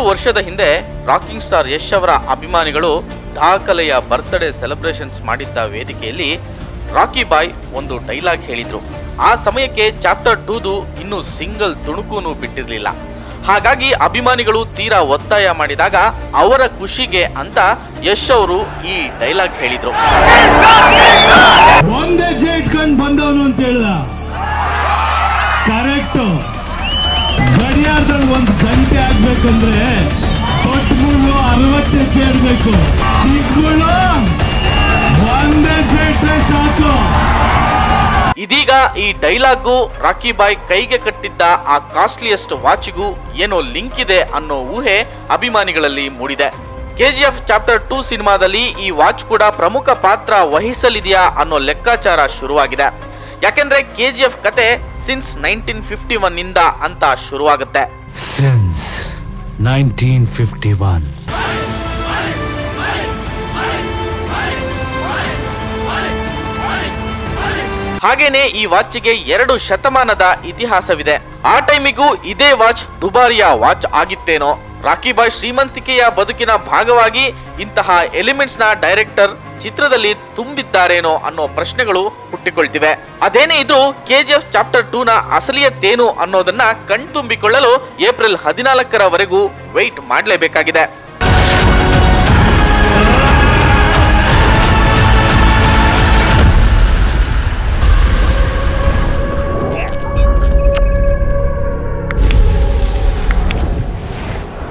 ವರ್ಷದ ಹಿಂದೆ rocking star Yash ಅವರ ಅಭಿಮಾನಿಗಳು ದಾಖಲೆಯ ಬರ್ತ್ಡೇ ಸೆಲೆಬ್ರೇಷನ್ಸ್ ಮಾಡಿದ್ದ ವೇದಿಕೆಯಲ್ಲಿ ರಾಕಿ ಬಾಯ್ ಒಂದು ಡೈಲಾಗ್ ಹೇಳಿದ್ರು ಆ ಸಮಯಕ್ಕೆ ಚಾಪ್ಟರ್ ಟೂದು ಇನ್ನೂ ಸಿಂಗಲ್ ತುಣುಕೂನು ಬಿಟ್ಟಿರಲಿಲ್ಲ ಹಾಗಾಗಿ ಅಭಿಮಾನಿಗಳು ತೀರಾ ಒತ್ತಾಯ ಮಾಡಿದಾಗ ಅವರ ಖುಷಿಗೆ ಅಂತ ಯಶ್ ಅವರು ಈ ಡೈಲಾಗ್ ಹೇಳಿದ್ರು ಒಂದೇ ಹೆಜ್ಜೆ ಇಟ್ಕೊಂಡು ಬಂದವನು ಅಂತ ಹೇಳ್ದ ಕರೆಕ್ಟ್ ಗಡಿಯಾರದಲ್ಲಿ ಒಂದು ಗಂಟೆ ಆಗ್ಬೇಕಂದ್ರೆ ದೊಡ್ಡ ಮುಳ್ಳು ಅರವತ್ತು ಹೆಜ್ಜೆ ಇರ್ಬೇಕು ಚಿಕ್ಕ ಮುಳ್ಳು ಒಂದ್ ಹೆಜ್ಜೆ ಇಟ್ರೆ ಸಾಕು ಇದೀಗ ಈ ಡೈಲಾಗು ರಾಕಿ ಬಾಯ್ ಕೈಗೆ ಕಟ್ಟಿದ್ದ ಆ ಕಾಸ್ಟ್ಲಿಯಸ್ಟ್ ವಾಚ್ಗೂ ಏನೋ ಲಿಂಕ್ ಇದೆ ಅನ್ನೋ ಊಹೆ ಅಭಿಮಾನಿಗಳಲ್ಲಿ ಮೂಡಿದೆ ಕೆಜಿಎಫ್ ಚಾಪ್ಟರ್ ಟೂ ಸಿನಿಮಾದಲ್ಲಿ ಈ ವಾಚ್ ಕೂಡ ಪ್ರಮುಖ ಪಾತ್ರ ವಹಿಸಲಿದೆಯಾ ಅನ್ನೋ ಲೆಕ್ಕಾಚಾರ ಶುರುವಾಗಿದೆ ಯಾಕೆಂದ್ರೆ ಕೆಜಿಎಫ್ ಕತೆ ಸಿನ್ಸ್ ನೈನ್ಟೀನ್ ಫಿಫ್ಟಿ ಒನ್ ಇಂದ ಅಂತ ಶುರುವಾಗುತ್ತೆ Since 1951. ಹಾಗೇನೆ ಈ ವಾಚ್ಗೆ ಎರಡು ಶತಮಾನದ ಇತಿಹಾಸವಿದೆ ಆ ಟೈಮಿಗೂ ಇದೇ ವಾಚ್ ದುಬಾರಿಯ ವಾಚ್ ಆಗಿತ್ತೇನೋ ರಾಕಿ ಬಾಯ್ ಶ್ರೀಮಂತಿಕೆಯ ಬದುಕಿನ ಭಾಗವಾಗಿ ಇಂತಹ ಎಲಿಮೆಂಟ್ಸ್ ನ ಡೈರೆಕ್ಟರ್ ಚಿತ್ರದಲ್ಲಿ ತುಂಬಿದ್ದಾರೇನೋ ಅನ್ನೋ ಪ್ರಶ್ನೆಗಳು ಹುಟ್ಟಿಕೊಳ್ತಿವೆ ಅದೇನೇ ಇದ್ರೂ ಕೆಜಿಎಫ್ ಚಾಪ್ಟರ್ ಟೂ ನ ಅಸಲಿಯತ್ತೇನು ಅನ್ನೋದನ್ನ ಕಣ್ತುಂಬಿಕೊಳ್ಳಲು ಏಪ್ರಿಲ್ ಹದಿನಾಲ್ಕರವರೆಗೂ ವೆಯ್ಟ್ ಮಾಡಲೇಬೇಕಾಗಿದೆ